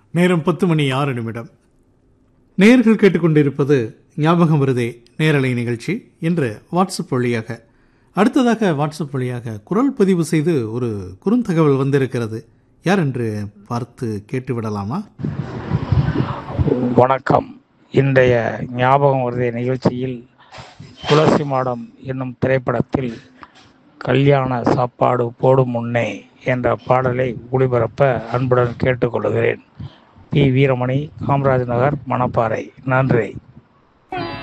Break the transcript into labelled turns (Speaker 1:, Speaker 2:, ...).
Speaker 1: நேரம் பத்து மணி ஆறு நிமிடம் நேயர்கள் கேட்டுக்கொண்டிருப்பது ஞாபகம் வருதே நேரலை நிகழ்ச்சி இன்று வாட்ஸ்அப் வழியாக அடுத்ததாக வாட்ஸ்அப் வழியாக குரல் பதிவு செய்து ஒரு குறுந்தகவல் வந்திருக்கிறது யார் என்று பார்த்து கேட்டு விடலாமா
Speaker 2: வணக்கம் இன்றைய ஞாபகம் வருதே நிகழ்ச்சியில் துளசி மாடம் என்னும் திரைப்படத்தில் கல்யாண சாப்பாடு போடும் முன்னே என்ற பாடலை ஒளிபரப்ப அன்புடன் கேட்டுக்கொள்கிறேன் பி வீரமணி காமராஜ் நகர் மணப்பாறை நன்றி